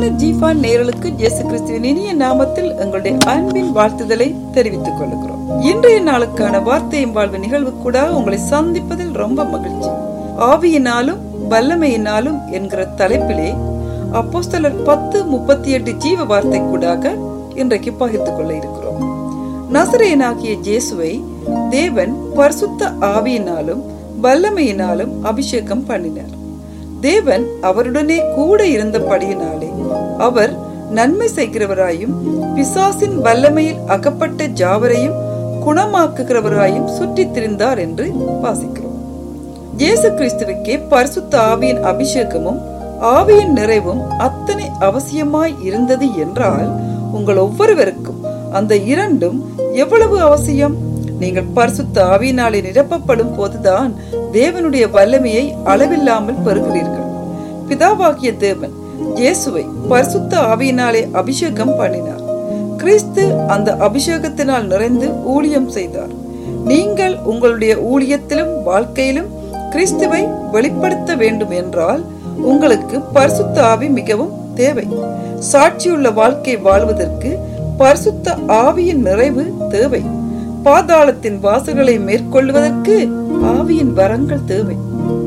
ஜீஃபான் நேயர்களுக்கு இயேசு கிறிஸ்துவின் இனிய நாமத்தில் எங்களுடைய அன்பின் வாழ்த்துதலை தெரிவித்துக் கொள்கிறோம் இன்றைய நாளுக்கான வார்த்தையும் வாழ்வு நிகழ்வு கூட உங்களை சந்திப்பதில் ரொம்ப மகிழ்ச்சி ஆவியினாலும் வல்லமையினாலும் என்கிற தலைப்பிலே அப்போஸ்தலர் பத்து முப்பத்தி எட்டு ஜீவ வார்த்தை கூடாக இன்றைக்கு பகிர்ந்து கொள்ள இருக்கிறோம் நசரேனாகிய ஜேசுவை தேவன் பரிசுத்த ஆவியினாலும் வல்லமையினாலும் அபிஷேகம் பண்ணினார் தேவன் அவருடனே கூட இருந்தபடியினாலே அவர் நன்மை செய்கிறவராயும் பிசாசின் வல்லமையில் அகப்பட்ட ஜாவரையும் குணமாக்குகிறவராயும் சுற்றித் திரிந்தார் என்று வாசிக்கிறோம் இயேசு கிறிஸ்துவுக்கே பரிசுத்த ஆவியின் அபிஷேகமும் ஆவியின் நிறைவும் அத்தனை அவசியமாய் இருந்தது என்றால் உங்கள் ஒவ்வொருவருக்கும் அந்த இரண்டும் எவ்வளவு அவசியம் நீங்கள் பரிசுத்த ஆவியினாலே நிரப்பப்படும் போதுதான் தேவனுடைய வல்லமையை அளவில்லாமல் பெறுகிறீர்கள் பிதாவாகிய தேவன் இயேசுவை பரிசுத்த ஆவியினாலே அபிஷேகம் பண்ணினார் கிறிஸ்து அந்த அபிஷேகத்தினால் நிறைந்து ஊழியம் செய்தார் நீங்கள் உங்களுடைய ஊழியத்திலும் வாழ்க்கையிலும் கிறிஸ்துவை வெளிப்படுத்த வேண்டும் என்றால் உங்களுக்கு பரிசுத்த ஆவி மிகவும் தேவை சாட்சியுள்ள வாழ்க்கை வாழ்வதற்கு பரிசுத்த ஆவியின் நிறைவு தேவை பாதாளத்தின் வாசல்களை மேற்கொள்வதற்கு ஆவியின் வரங்கள் தேவை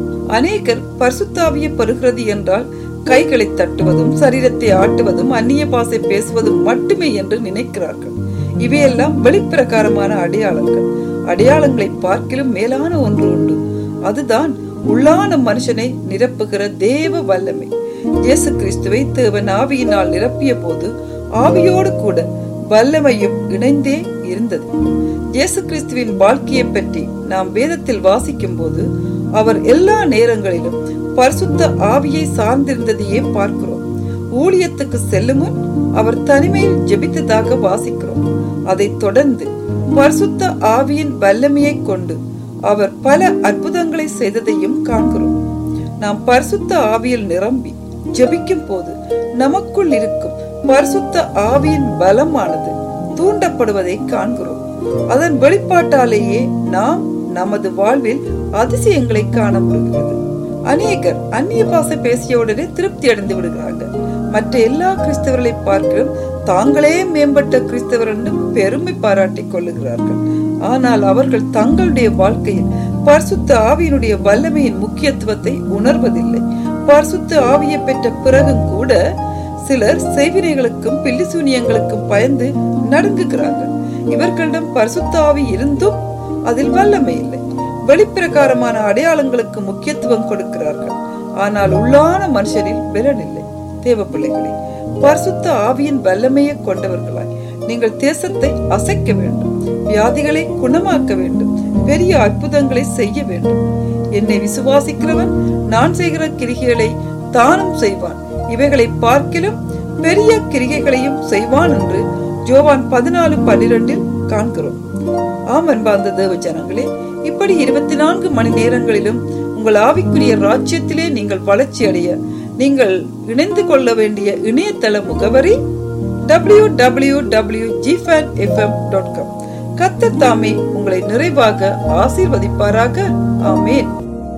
அநேகர் பரிசுத்தாவியை பெறுகிறது என்றால் கைகளை தட்டுவதும் சரீரத்தை ஆட்டுவதும் அந்நிய பாசை பேசுவதும் மட்டுமே என்று நினைக்கிறார்கள் இவையெல்லாம் வெளிப்பிரகாரமான அடையாளங்கள் அடையாளங்களை பார்க்கிலும் மேலான ஒன்று உண்டு அதுதான் உள்ளான மனுஷனை நிரப்புகிற தேவ வல்லமை இயேசு கிறிஸ்துவை தேவன் ஆவியினால் நிரப்பிய போது ஆவியோடு கூட வல்லமையும் இணைந்தே இருந்தது இயேசு கிறிஸ்துவின் வாழ்க்கையை பற்றி நாம் வேதத்தில் வாசிக்கும் போது அவர் எல்லா நேரங்களிலும் பரிசுத்த ஆவியை சார்ந்திருந்ததையே பார்க்கிறோம் ஊழியத்துக்கு செல்லும் முன் அவர் தனிமையில் ஜெபித்ததாக வாசிக்கிறோம் அதைத் தொடர்ந்து பரிசுத்த ஆவியின் வல்லமையை கொண்டு அவர் பல அற்புதங்களை செய்ததையும் காண்கிறோம் நாம் பரிசுத்த ஆவியில் நிரம்பி ஜெபிக்கும் போது நமக்குள் இருக்கும் பரிசுத்த ஆவியின் பலமானது தூண்டப்படுவதை காண்கிறோம் அதன் வெளிப்பாட்டாலேயே நாம் நமது வாழ்வில் அதிசயங்களை காண முடிகிறது அநேகர் அந்நிய பாசை பேசிய உடனே திருப்தி அடைந்து விடுகிறாங்க மற்ற எல்லா கிறிஸ்தவர்களை பார்க்கிறோம் தாங்களே மேம்பட்ட கிறிஸ்தவர் என்று பெருமை பாராட்டிக் கொள்ளுகிறார்கள் ஆனால் அவர்கள் தங்களுடைய வாழ்க்கையில் பரிசுத்த ஆவியினுடைய வல்லமையின் முக்கியத்துவத்தை உணர்வதில்லை பரிசுத்த ஆவியை பெற்ற பிறகும் கூட சிலர் செய்வினைகளுக்கும் பில்லிசூனியங்களுக்கும் பயந்து நடுங்குகிறார்கள் இவர்களிடம் பரிசுத்த ஆவி இருந்தும் அதில் வல்லமை இல்லை வெளிப்பிரகாரமான அடையாளங்களுக்கு முக்கியத்துவம் கொடுக்கிறார்கள் ஆனால் உள்ளான மனுஷனில் பலன் இல்லை தேவ பிள்ளைகளே பரிசுத்த ஆவியின் வல்லமையை கொண்டவர்களாய் நீங்கள் தேசத்தை அசைக்க வேண்டும் வியாதிகளை குணமாக்க வேண்டும் பெரிய அற்புதங்களை செய்ய வேண்டும் என்னை விசுவாசிக்கிறவன் நான் செய்கிற கிரிகைகளை தானும் செய்வான் இவைகளை பார்க்கிலும் பெரிய கிரிகைகளையும் செய்வான் என்று ஜோவான் பதினாலு பன்னிரெண்டில் காண்கிறோம் ஆம் அன்பார்ந்த தேவ ஜனங்களே இப்படி இருபத்தி நான்கு மணி நேரங்களிலும் உங்கள் ஆவிக்குரிய ராஜ்யத்திலே நீங்கள் வளர்ச்சி அடைய நீங்கள் இணைந்து கொள்ள வேண்டிய இணையதள முகவரி டபிள்யூ டபிள்யூ டபிள்யூ ஜிஃபேன் எஃப்எம் டாட் காம் கத்த தாமே உங்களை நிறைவாக ஆசீர்வதிப்பாராக ஆமேன்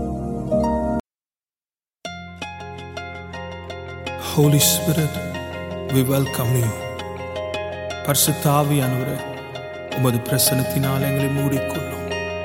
Holy Spirit, we welcome you. பரிசுத்த ஆவியானவரே உமது பிரசனத்தினால் எங்களை மூடிக்கொள்